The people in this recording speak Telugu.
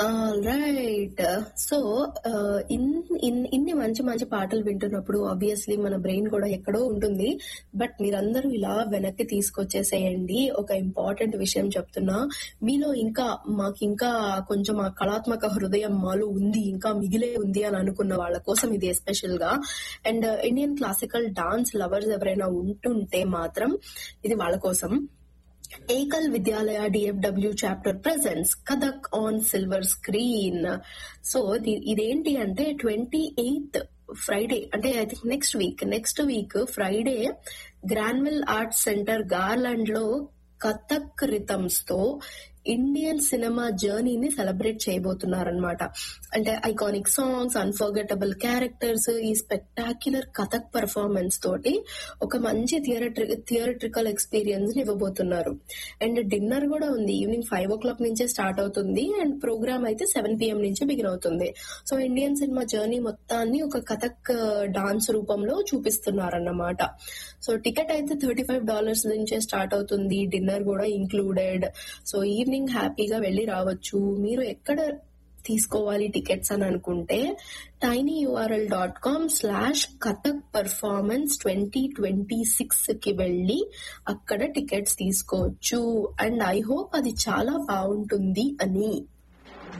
రైట్ సో ఇన్ని మంచి మంచి పాటలు వింటున్నప్పుడు ఆబ్వియస్లీ మన బ్రెయిన్ కూడా ఎక్కడో ఉంటుంది బట్ మీరందరూ ఇలా వెనక్కి తీసుకొచ్చేసేయండి ఒక ఇంపార్టెంట్ విషయం చెప్తున్నా మీలో ఇంకా మాకు ఇంకా కొంచెం ఆ కళాత్మక హృదయం మాలో ఉంది ఇంకా మిగిలే ఉంది అని అనుకున్న వాళ్ళ కోసం ఇది ఎస్పెషల్ గా and Indian classical dance lovers ఎవరైనా ఉంటుంటే మాత్రం ఇది వాళ్ళ కోసం Ekal Vidyalaya DFW chapter presents Kathak on silver screen so ఇదేంటి అంటే ట్వంటీ ఎయిత్ ఫ్రైడే అంటే I think next week next week Friday Granville arts centre Garland లో కథక్ రిథమ్స్ తో ఇండియన్ సినిమా జర్నీని సెలబ్రేట్ చేయబోతున్నారనమాట అంటే ఐకానిక్ సాంగ్స్ అన్ఫర్గెటబుల్ క్యారెక్టర్స్ ఈ స్పెక్టాక్యులర్ కథక్ పర్ఫార్మెన్స్ తోటి ఒక మంచి థియరట్రి థియరట్రికల్ ఎక్స్పీరియన్స్ ని ఇవ్వబోతున్నారు అండ్ డిన్నర్ కూడా ఉంది ఈవినింగ్ ఫైవ్ ఓ క్లాక్ నుంచే స్టార్ట్ అవుతుంది అండ్ ప్రోగ్రామ్ అయితే సెవెన్ పిఎం నుంచి బిగిన్ అవుతుంది సో ఇండియన్ సినిమా జర్నీ మొత్తాన్ని ఒక కథక్ డాన్స్ రూపంలో చూపిస్తున్నారన్నమాట సో టికెట్ అయితే థర్టీ ఫైవ్ డాలర్స్ నుంచే స్టార్ట్ అవుతుంది డిన్నర్ కూడా ఇంక్లూడెడ్ సో ఈవినింగ్ హ్యాపీగా వెళ్లి రావచ్చు మీరు ఎక్కడ తీసుకోవాలి టికెట్స్ అని అనుకుంటే tiny URL dot com slash Kathak performance twenty twenty six కి వెళ్ళి అక్కడ టికెట్స్ తీసుకోవచ్చు అండ్ ఐ హోప్ అది చాలా బాగుంటుంది అని